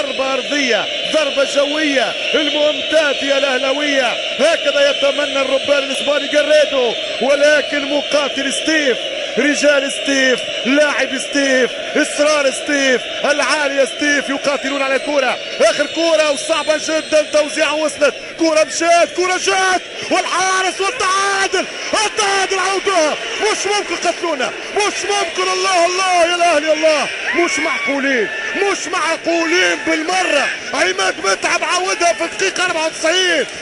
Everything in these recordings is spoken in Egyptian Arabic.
ضربة أرضية ضربة جوية المهم تأتي يا الأهلاوية هكذا يتمنى الربان الإسباني جريدو ولكن مقاتل ستيف رجال ستيف لاعب ستيف اصرار ستيف العالية ستيف يقاتلون على الكرة اخر كرة وصعبة جدا توزيعها وصلت كرة مشات كرة جات والحارس والتعادل التعادل عودوها مش ممكن قتلونا مش ممكن الله الله يا الاهلي الله مش معقولين مش معقولين بالمرة عماد متعب عودها في الدقيقة 94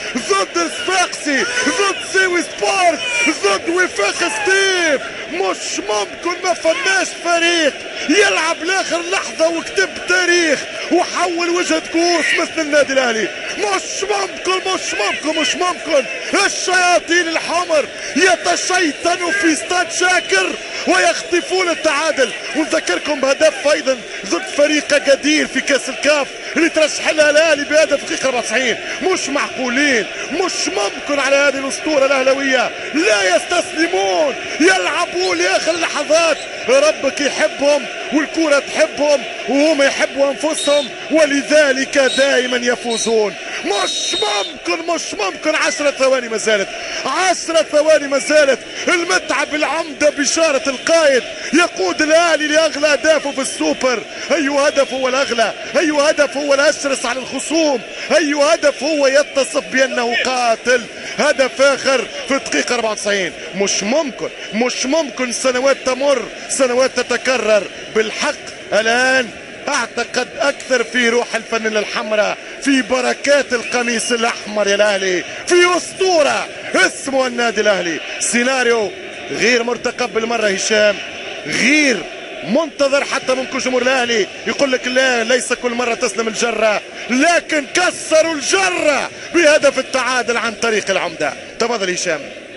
ضد الصفاقسي ضد سيوي سبورت ضد وفاق ستيف مش ممكن ما فماش فريق يلعب لاخر لحظة وكتب تاريخ وحول وجهة كوس مثل النادي الاهلي مش ممكن مش ممكن مش ممكن الشياطين الحمر يتشيطنوا في استاد شاكر ويخطفون التعادل ونذكركم بهدف ايضا ضد فريق قدير في كاس الكاف اللي ترشح لها الاهلي بهدف دقيقه 94 مش معقولين مش ممكن على هذه الاسطوره الاهلاويه لا يستسلمون يلعبون لاخر اللحظات ربك يحبهم والكرة تحبهم وهم يحبوا انفسهم ولذلك دائما يفوزون مش ممكن مش ممكن عشرة ثواني ما زالت عشرة ثواني ما زالت المتعب العمدة بشارة القائد يقود الاهلي لاغلى اهدافه في السوبر اي هدف هو الاغلى اي هدف هو الاشرس على الخصوم اي هدف هو يتصف بانه قاتل هدف اخر في الدقيقة 94 مش ممكن مش ممكن سنوات تمر سنوات تتكرر بالحق الان اعتقد اكثر في روح الفانيلا الحمراء في بركات القميص الاحمر يا الاهلي في اسطوره اسمه النادي الاهلي سيناريو غير مرتقب بالمره هشام غير منتظر حتى من جمهور الاهلي يقول لك لا ليس كل مره تسلم الجره لكن كسروا الجره بهدف التعادل عن طريق العمده تفضل هشام